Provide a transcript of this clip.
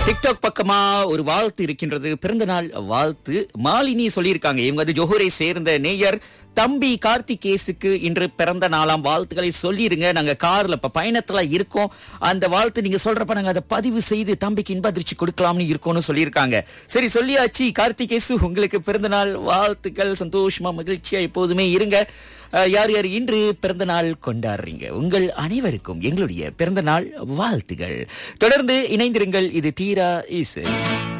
TikTok பக்கமா ஒரு வாழ்த்து இருக்கின்றது பிறந்த நாள் வாழ்த்து மாலினி சொல்லியிருக்காங்க இவங்க வந்து ஜோஹரை சேர்ந்த நேயர் தம்பி கார்த்திகேசுக்கு இன்று பிறந்த நாளாம் வாழ்த்துக்களை சொல்லிருங்க நாங்க கார்ல இப்ப பயணத்துல இருக்கோம் அந்த வாழ்த்து நீங்க சொல்றப்ப நாங்க அதை பதிவு செய்து தம்பிக்கு இன்ப அதிர்ச்சி கொடுக்கலாம்னு இருக்கோம்னு சொல்லியிருக்காங்க சரி சொல்லியாச்சு கார்த்திகேசு உங்களுக்கு பிறந்த நாள் வாழ்த்துக்கள் சந்தோஷமா மகிழ்ச்சியா எப்போதுமே இருங்க அஹ், யார் யார் இன்று பிறந்த நாள் கொண்டாடுறீங்க உங்கள் அனைவருக்கும் எங்களுடைய பிறந்த நாள் வாழ்த்துகள் தொடர்ந்து இணைந்திருங்கள் இது தீரா இசை